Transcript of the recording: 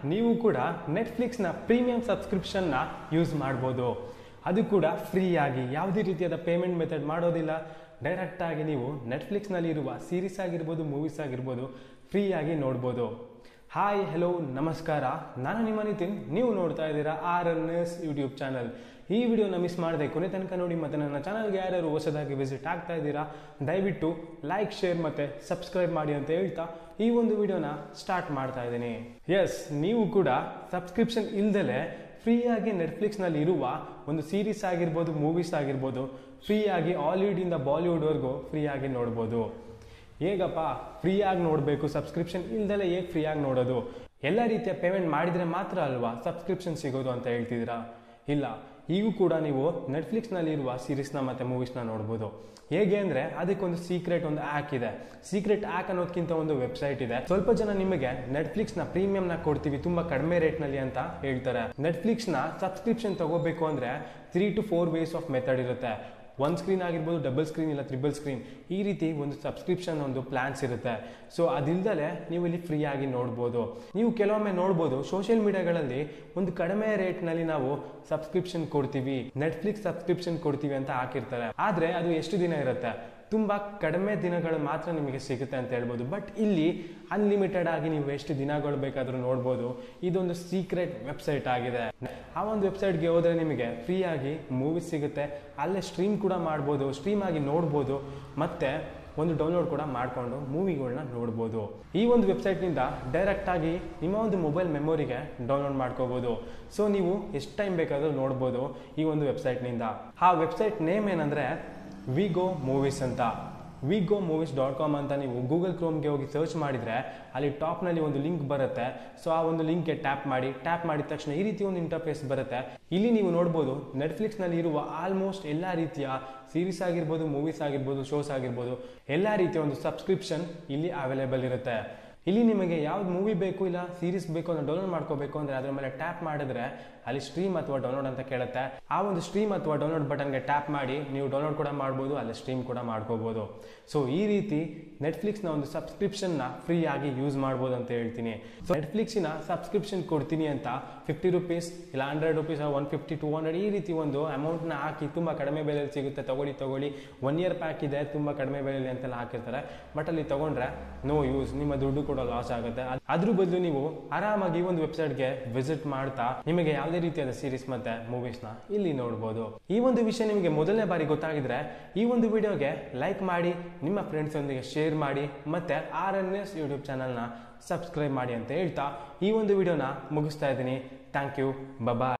ನೀವು ಕೂಡ ನೆಟ್ಫ್ಲಿಕ್ಸ್ನ premium ಸಬ್ಸ್ಕ್ರಿಪ್ಷನ್ನ use ಮಾಡ್ಬೋದು ಅದು ಕೂಡ ಫ್ರೀಯಾಗಿ ಯಾವುದೇ ರೀತಿಯಾದ ಪೇಮೆಂಟ್ ಮೆಥಡ್ ಮಾಡೋದಿಲ್ಲ ಡೈರೆಕ್ಟಾಗಿ ನೀವು ನೆಟ್ಫ್ಲಿಕ್ಸ್ನಲ್ಲಿ ಇರುವ ಸೀರೀಸ್ ಆಗಿರ್ಬೋದು ಮೂವೀಸ್ ಆಗಿರ್ಬೋದು ಫ್ರೀಯಾಗಿ ನೋಡ್ಬೋದು ಹಾಯ್ ಹೆಲೋ ನಮಸ್ಕಾರ ನಾನು ನಿಮ್ಮ ನಿತಿನ್ ನೀವು ನೋಡ್ತಾ ಇದ್ದೀರಾ R N S YouTube channel ಈ ವಿಡಿಯೋನ ಮಿಸ್ ಮಾಡದೆ ಕೊನೆ ತನಕ ನೋಡಿ ಮತ್ತು ನನ್ನ ಚಾನಲ್ಗೆ ಯಾರ್ಯಾರು ಹೊಸದಾಗಿ ವಿಸಿಟ್ ಆಗ್ತಾ ಇದ್ದೀರಾ ದಯವಿಟ್ಟು ಲೈಕ್ ಶೇರ್ ಮತ್ತು ಸಬ್ಸ್ಕ್ರೈಬ್ ಮಾಡಿ ಅಂತ ಹೇಳ್ತಾ ಈ ಒಂದು ವಿಡಿಯೋನ ಸ್ಟಾರ್ಟ್ ಮಾಡ್ತಾ ಇದ್ದೀನಿ ಎಸ್ ನೀವು ಕೂಡ ಸಬ್ಸ್ಕ್ರಿಪ್ಷನ್ ಇಲ್ದಲೆ ಫ್ರೀಯಾಗಿ ನೆಟ್ಫ್ಲಿಕ್ಸ್ನಲ್ಲಿ ಇರುವ ಒಂದು ಸೀರೀಸ್ ಆಗಿರ್ಬೋದು ಮೂವೀಸ್ ಆಗಿರ್ಬೋದು ಫ್ರೀಯಾಗಿ ಹಾಲಿವುಡಿಂದ ಬಾಲಿವುಡ್ವರೆಗೂ ಫ್ರೀಯಾಗಿ ನೋಡ್ಬೋದು ಹೇಗಪ್ಪ ಫ್ರೀಯಾಗಿ ನೋಡಬೇಕು ಸಬ್ಸ್ಕ್ರಿಪ್ಷನ್ ಇಲ್ದಲೆ ಹೇಗೆ ಫ್ರೀಯಾಗಿ ನೋಡೋದು ಎಲ್ಲ ರೀತಿಯ ಪೇಮೆಂಟ್ ಮಾಡಿದರೆ ಮಾತ್ರ ಅಲ್ವಾ ಸಬ್ಸ್ಕ್ರಿಪ್ಷನ್ ಸಿಗೋದು ಅಂತ ಹೇಳ್ತಿದ್ದೀರಾ ಇಲ್ಲ ಈಗೂ ಕೂಡ ನೀವು ನೆಟ್ಫ್ಲಿಕ್ಸ್ನಲ್ಲಿ ಇರುವ ಸೀರೀಸ್ನ ಮತ್ತು ಮೂವೀಸ್ನ ನೋಡ್ಬೋದು ಹೇಗೆ ಅಂದರೆ ಅದಕ್ಕೊಂದು ಸೀಕ್ರೆಟ್ ಒಂದು ಆ್ಯಕ್ ಇದೆ ಸೀಕ್ರೆಟ್ ಆ್ಯಕ್ ಅನ್ನೋದಕ್ಕಿಂತ ಒಂದು ವೆಬ್ಸೈಟ್ ಇದೆ ಸ್ವಲ್ಪ ಜನ ನಿಮಗೆ ನೆಟ್ಫ್ಲಿಕ್ಸ್ನ ಪ್ರೀಮಿಯಂನ ಕೊಡ್ತೀವಿ ತುಂಬ ಕಡಿಮೆ ರೇಟ್ನಲ್ಲಿ ಅಂತ ಹೇಳ್ತಾರೆ ನೆಟ್ಫ್ಲಿಕ್ಸ್ನ ಸಬ್ಸ್ಕ್ರಿಪ್ಷನ್ ತಗೋಬೇಕು ಅಂದರೆ three two four ways of method ಇರುತ್ತೆ ಒನ್ ಸ್ಕ್ರೀನ್ ಆಗಿರ್ಬೋದು ಡಬಲ್ ಸ್ಕ್ರೀನ್ ಇಲ್ಲ ತ್ರಿಬಲ್ ಸ್ಕ್ರೀನ್ ಈ ರೀತಿ ಒಂದು ಸಬ್ಸ್ಕ್ರಿಪ್ಷನ್ ಒಂದು ಪ್ಲಾನ್ಸ್ ಇರುತ್ತೆ ಸೊ ಅದಿಲ್ದಲೆ ನೀವು ಇಲ್ಲಿ ಫ್ರೀ ಆಗಿ ನೋಡ್ಬೋದು ನೀವು ಕೆಲವೊಮ್ಮೆ ನೋಡ್ಬೋದು ಸೋಷಿಯಲ್ ಮೀಡಿಯಾಗಳಲ್ಲಿ ಒಂದು ಕಡಿಮೆ ರೇಟ್ನಲ್ಲಿ ನಾವು ಸಬ್ಸ್ಕ್ರಿಪ್ಷನ್ ಕೊಡ್ತೀವಿ ನೆಟ್ಫ್ಲಿಕ್ಸ್ ಸಬ್ಸ್ಕ್ರಿಪ್ಷನ್ ಕೊಡ್ತೀವಿ ಅಂತ ಹಾಕಿರ್ತಾರೆ ಆದರೆ ಅದು ಎಷ್ಟು ದಿನ ಇರುತ್ತೆ ತುಂಬ ಕಡಿಮೆ ದಿನಗಳು ಮಾತ್ರ ನಿಮಗೆ ಸಿಗುತ್ತೆ ಅಂತ ಹೇಳ್ಬೋದು ಬಟ್ ಇಲ್ಲಿ ಅನ್ಲಿಮಿಟೆಡ್ ಆಗಿ ನೀವು ಎಷ್ಟು ದಿನಗಳು ಬೇಕಾದರೂ ನೋಡ್ಬೋದು ಇದೊಂದು ಸೀಕ್ರೆಟ್ ವೆಬ್ಸೈಟ್ ಆಗಿದೆ ಆ ಒಂದು ವೆಬ್ಸೈಟ್ಗೆ ಹೋದರೆ ನಿಮಗೆ ಫ್ರೀ ಆಗಿ ಮೂವೀಸ್ ಸಿಗುತ್ತೆ ಅಲ್ಲೇ ಸ್ಟ್ರೀಮ್ ಕೂಡ ಮಾಡ್ಬೋದು ಸ್ಟ್ರೀಮ್ ಆಗಿ ನೋಡ್ಬೋದು ಮತ್ತೆ ಒಂದು ಡೌನ್ಲೋಡ್ ಕೂಡ ಮಾಡಿಕೊಂಡು ಮೂವಿಗಳನ್ನ ನೋಡ್ಬೋದು ಈ ಒಂದು ವೆಬ್ಸೈಟ್ನಿಂದ ಡೈರೆಕ್ಟಾಗಿ ನಿಮ್ಮ ಒಂದು ಮೊಬೈಲ್ ಮೆಮೊರಿಗೆ ಡೌನ್ಲೋಡ್ ಮಾಡ್ಕೋಬೋದು ಸೊ ನೀವು ಎಷ್ಟು ಟೈಮ್ ಬೇಕಾದರೂ ನೋಡ್ಬೋದು ಈ ಒಂದು ವೆಬ್ಸೈಟ್ನಿಂದ ಆ ವೆಬ್ಸೈಟ್ ನೇಮ್ ಏನಂದರೆ ವಿಗೋ ಮೂವೀಸ್ ಅಂತ ವಿಗೋ ಮೂವೀಸ್ ಡಾಟ್ ಕಾಮ್ ಅಂತ ನೀವು ಗೂಗಲ್ ಕ್ರೋಮ್ಗೆ ಹೋಗಿ ಸರ್ಚ್ ಮಾಡಿದರೆ ಅಲ್ಲಿ ಟಾಪ್ನಲ್ಲಿ ಒಂದು ಲಿಂಕ್ ಬರುತ್ತೆ ಸೊ ಆ ಒಂದು ಲಿಂಕ್ಗೆ ಟ್ಯಾಪ್ ಮಾಡಿ ಟ್ಯಾಪ್ ಮಾಡಿದ ತಕ್ಷಣ ಈ ರೀತಿ ಒಂದು ಇಂಟರ್ಫೇಸ್ ಬರುತ್ತೆ ಇಲ್ಲಿ ನೀವು ನೋಡ್ಬೋದು ನೆಟ್ಫ್ಲಿಕ್ಸ್ನಲ್ಲಿ ಇರುವ ಆಲ್ಮೋಸ್ಟ್ ಎಲ್ಲ ರೀತಿಯ ಸೀರೀಸ್ ಆಗಿರ್ಬೋದು ಮೂವೀಸ್ ಆಗಿರ್ಬೋದು ಶೋಸ್ ಆಗಿರ್ಬೋದು ಎಲ್ಲ ರೀತಿಯ ಒಂದು ಸಬ್ಸ್ಕ್ರಿಪ್ಷನ್ ಇಲ್ಲಿ ಅವೈಲೇಬಲ್ ಇರುತ್ತೆ ಇಲ್ಲಿ ನಿಮಗೆ ಯಾವ್ದು ಮೂವಿ ಬೇಕು ಇಲ್ಲ ಸೀರೀಸ್ ಬೇಕು ಅಂತ ಡೌನ್ಲೋಡ್ ಮಾಡ್ಕೋಬೇಕು ಅಂದರೆ ಅದ್ರ ಮೇಲೆ ಟ್ಯಾಪ್ ಮಾಡಿದ್ರೆ ಅಲ್ಲಿ ಸ್ಟ್ರೀಮ್ ಅಥವಾ ಡೌನ್ಲೋಡ್ ಅಂತ ಕೇಳುತ್ತೆ ಆ ಒಂದು ಸ್ಟ್ರೀಮ್ ಅಥವಾ ಡೌನ್ಲೋಡ್ ಬಟನ್ಗೆ ಟ್ಯಾಪ್ ಮಾಡಿ ನೀವು ಡೌನ್ಲೋಡ್ ಕೂಡ ಮಾಡ್ಬೋದು ಅಲ್ಲಿ ಸ್ಟ್ರೀಮ್ ಕೂಡ ಮಾಡ್ಕೋಬೋದು ಸೊ ಈ ರೀತಿ ನೆಟ್ಫ್ಲಿಕ್ಸ್ನ ಒಂದು ಸಬ್ಸ್ಕ್ರಿಪ್ಷನ್ನ ಫ್ರೀ ಆಗಿ ಯೂಸ್ ಮಾಡ್ಬೋದು ಅಂತ ಹೇಳ್ತೀನಿ ಸೊ ನೆಟ್ಫ್ಲಿಕ್ಸಿನ ಸಬ್ಸ್ಕ್ರಿಪ್ಷನ್ ಕೊಡ್ತೀನಿ ಅಂತ ಫಿಫ್ಟಿ ರುಪೀಸ್ ಇಲ್ಲ hundred rupees one fifty two hundred ಈ ರೀತಿ ಒಂದು ಅಮೌಂಟ್ನ ಹಾಕಿ ತುಂಬ ಕಡಿಮೆ ಬೆಲೆಯಲ್ಲಿ ಸಿಗುತ್ತೆ ತಗೊಳ್ಳಿ ತಗೊಳ್ಳಿ ಒನ್ ಇಯರ್ ಪ್ಯಾಕ್ ಇದೆ ತುಂಬ ಕಡಿಮೆ ಬೆಲೆಯಲ್ಲಿ ಅಂತೆಲ್ಲ ಹಾಕಿರ್ತಾರೆ ಬಟ್ ಅಲ್ಲಿ ತಗೊಂಡ್ರೆ ನೋ ಯೂಸ್ ನಿಮ್ಮ ದುಡ್ಡು ಕೂಡ ಲಾಸ್ ಆಗುತ್ತೆ ಅದ್ರ ಬದಲು ನೀವು ಆರಾಮಾಗಿ ಈ ಒಂದು ವೆಬ್ಸೈಟ್ಗೆ ವಿಸಿಟ್ ಮಾಡ್ತಾ ನಿಮಗೆ ಯಾವುದೇ ರೀತಿಯಾದ ಸೀರೀಸ್ ಮತ್ತೆ ಮೂವೀಸ್ನ ಇಲ್ಲಿ ನೋಡ್ಬೋದು ಈ ಒಂದು ವಿಷಯ ನಿಮಗೆ ಮೊದಲನೇ ಬಾರಿ ಗೊತ್ತಾಗಿದ್ರೆ ಈ ಒಂದು ವಿಡಿಯೋಗೆ ಲೈಕ್ ಮಾಡಿ ನಿಮ್ಮ ಫ್ರೆಂಡ್ಸ್ ಒಂದಿಗೆ ಶೇರ್ ಮಾಡಿ ಮತ್ತೆ ಆರ್ ಎನ್ ಎಸ್ ಯೂಟ್ಯೂಬ್ ಚಾನಲ್ನ ಸಬ್ಸ್ಕ್ರೈಬ್ ಮಾಡಿ ಅಂತ ಹೇಳ್ತಾ ಈ ಒಂದು ವಿಡಿಯೋನ ಮುಗಿಸ್ತಾ ಇದ್ದೀನಿ ಥ್ಯಾಂಕ್ ಯು ಬಬಾ